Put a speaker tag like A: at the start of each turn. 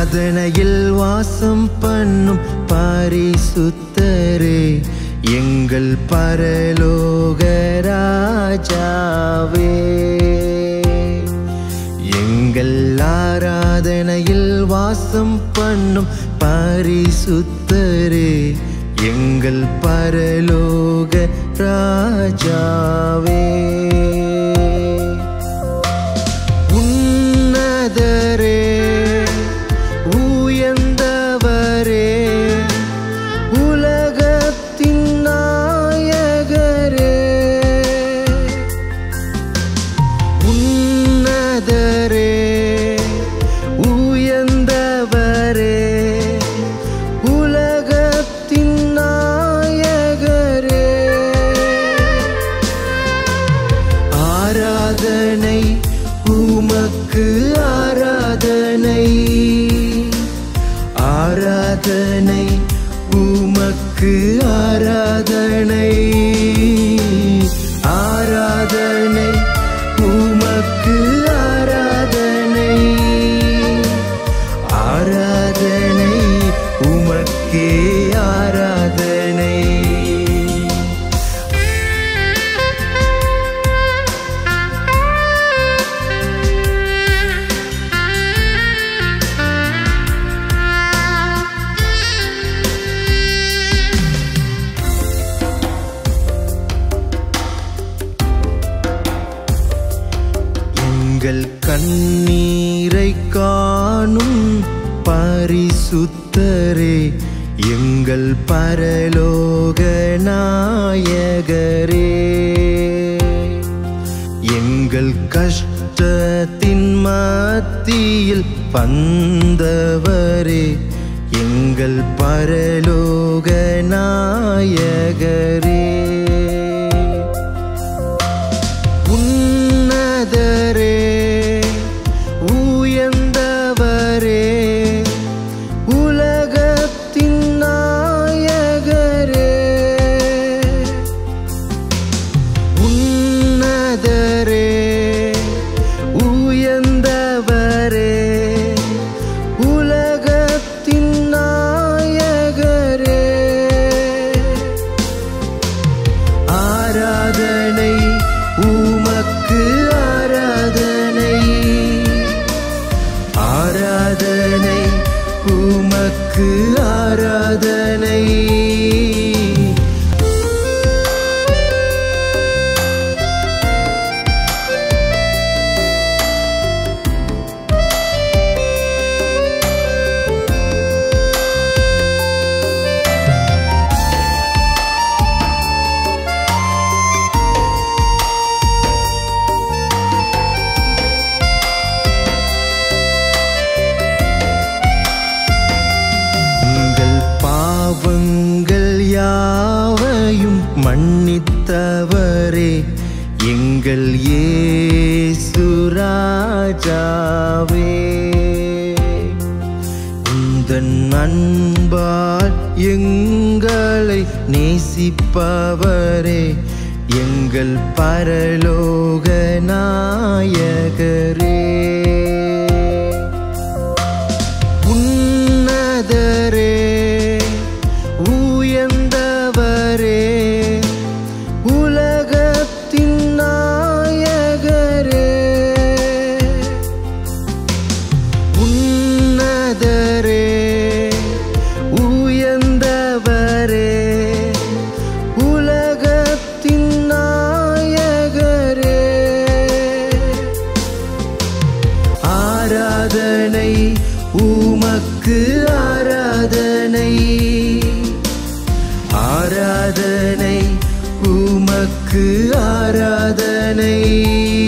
A: ஆராதனையில் வாசம் பண்ணும் பரிசுத்தரே எங்கள் பரலோக ராஜாவே எங்கள் ஆராதனையில் வாசம் பண்ணும் பரிசுத்தரே எங்கள் பரலோக ராஜாவே உன்னதரே உயர்ந்தவரே உலகத்தின் நாயகரே உன்னதரே உயர்ந்தவரே உலகத்தின் நாயகரே ஆராதனை உமக்கு ஆராதனை ஆராதனை உமக்கு ஆராதனை ஆராதனை உமக்கு ஆராதனை ஆராதனை உமக்கே ஆராதனை எங்கள் கண்ணீரை காணும் பரிசுத்தரே எங்கள் பரலோக நாயகரே எங்கள் கஷ்டத்தின் மத்தியில் வந்தவரே எங்கள் பரலோக நாயகரே உன்னதரே உயர்ந்தவரே உலகத்தின் நாயகரே உன்னதரே உயர்ந்தவரே உலகத்தின் நாயகரே ஆராதனை உமக்கு ஆராதனை ஆராதனை உமக்கு ஆராதனை உங்கள் பாவங்கள் யாவையும் மன்னித்தவரே எங்கள் இயேசு ராஜாவே உந்தன் அன்பால் எங்களை நேசிப்பவரே எங்கள் பரலோக நாயகரே உன்னதரே உயர்ந்தவரே உலகத்தின் நாயகரே உன்னதரே உயர்ந்தவரே உலகத்தின் நாயகரே ஆராதனை உமக்கு ஆராதனை ஆராதனை உமக்கு ஆராதனை